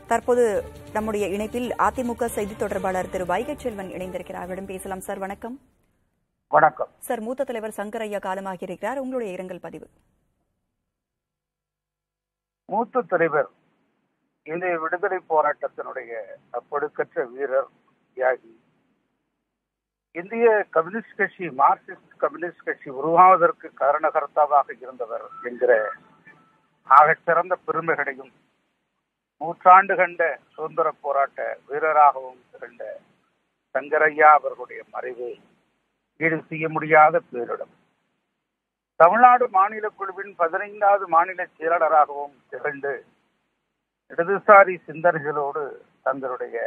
தற்போது நம்முடைய இணைப்பில் அதிமுக செய்தி தொடர்பாளர் திரு வைகை செல்வன் இணைந்திருக்கிறார் அவரிடம் பேசலாம் சார் வணக்கம் வணக்கம் சார் மூத்த தலைவர் சங்கரையா காலமாகியிருக்கிறார் உங்களுடைய இரங்கல் பதிவு மூத்த தலைவர் இந்திய விடுதலை போராட்டத்தினுடைய அப்பொழுக்கற்ற வீரர் தியாகி இந்திய கம்யூனிஸ்ட் கட்சி மார்க்சிஸ்ட் கம்யூனிஸ்ட் கட்சி உருவாவதற்கு காரணகர்த்தாவாக இருந்தவர் என்கிற ஆகச்சிறந்த பெருமைகளையும் நூற்றாண்டு கண்ட சுதந்திர போராட்ட வீரராகவும் திகழ்ந்த சங்கரையா அவர்களுடைய மறைவு ஈடு செய்ய முடியாத பேரிடம் தமிழ்நாடு மாநில குழுவின் பதினைந்தாவது மாநில செயலாளராகவும் திகழ்ந்து இடதுசாரி சிந்தனைகளோடு தங்களுடைய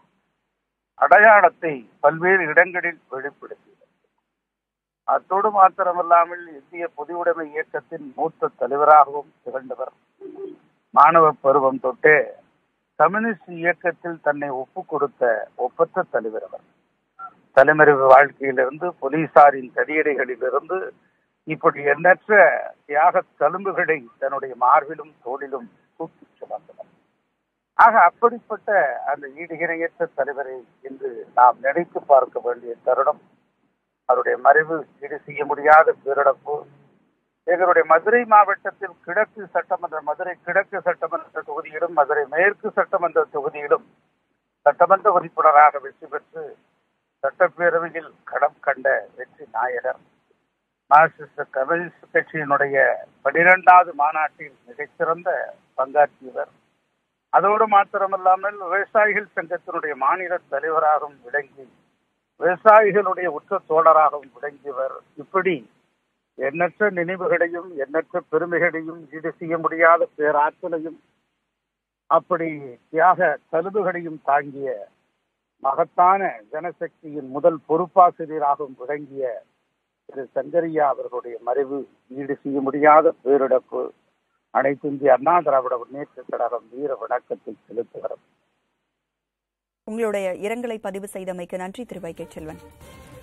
அடையாளத்தை பல்வேறு இடங்களில் வெளிப்படுத்தினர் அத்தோடு மாத்திரமல்லாமல் இந்திய பொதுவுடைமை இயக்கத்தின் மூத்த தலைவராகவும் திகழ்ந்தவர் மாணவ பருவம் தொட்டே கம்யூனிஸ்ட் இயக்கத்தில் தன்னை ஒப்பு கொடுத்த ஒப்பற்ற தலைவர் அவர் தலைமறைவு வாழ்க்கையிலிருந்து போலீசாரின் தடியடைகளிலிருந்து இப்படி எண்ணற்ற தியாக தழும்புகளை தன்னுடைய மார்பிலும் தோளிலும் தூக்கி சுமந்தனர் ஆக அப்படிப்பட்ட அந்த ஈடு இணையற்ற தலைவரை இன்று நாம் நினைத்து பார்க்க வேண்டிய தருணம் அவருடைய மறைவு ஈடு செய்ய முடியாத பேரிழப்பு எங்களுடைய மதுரை மாவட்டத்தில் கிழக்கு சட்டமன்ற மதுரை கிழக்கு சட்டமன்ற தொகுதியிலும் மதுரை மேற்கு சட்டமன்ற தொகுதியிலும் சட்டமன்ற உறுப்பினராக வெற்றி பெற்று சட்டப்பேரவையில் களம் கண்ட வெற்றி நாயகர் மார்க்சிஸ்ட் கம்யூனிஸ்ட் கட்சியினுடைய பனிரெண்டாவது மாநாட்டில் மிகச்சிறந்த பங்காற்றியவர் அதோடு மாத்திரமல்லாமல் விவசாயிகள் சங்கத்தினுடைய மாநில தலைவராகவும் விளங்கி விவசாயிகளுடைய உற்ற தோழராகவும் விளங்கியவர் இப்படி எண்ணற்ற நினைவுகளையும் எண்ணற்ற பெருமைகளையும் ஈடு செய்ய முடியாத பேராற்றலையும் அப்படி தியாக தழுவுகளையும் தாங்கிய மகத்தான ஜனசக்தியின் முதல் பொறுப்பாசிரியராகவும் விளங்கிய திரு சங்கரியா அவர்களுடைய மறைவு ஈடு செய்ய முடியாத பேரிழப்பு அனைத்து இந்திய அண்ணா திராவிட முன்னேற்ற கழகம் வீர வணக்கத்தை செலுத்துகிறது உங்களுடைய இரங்கலை பதிவு செய்தமைக்கு நன்றி திரு வைகை செல்வன்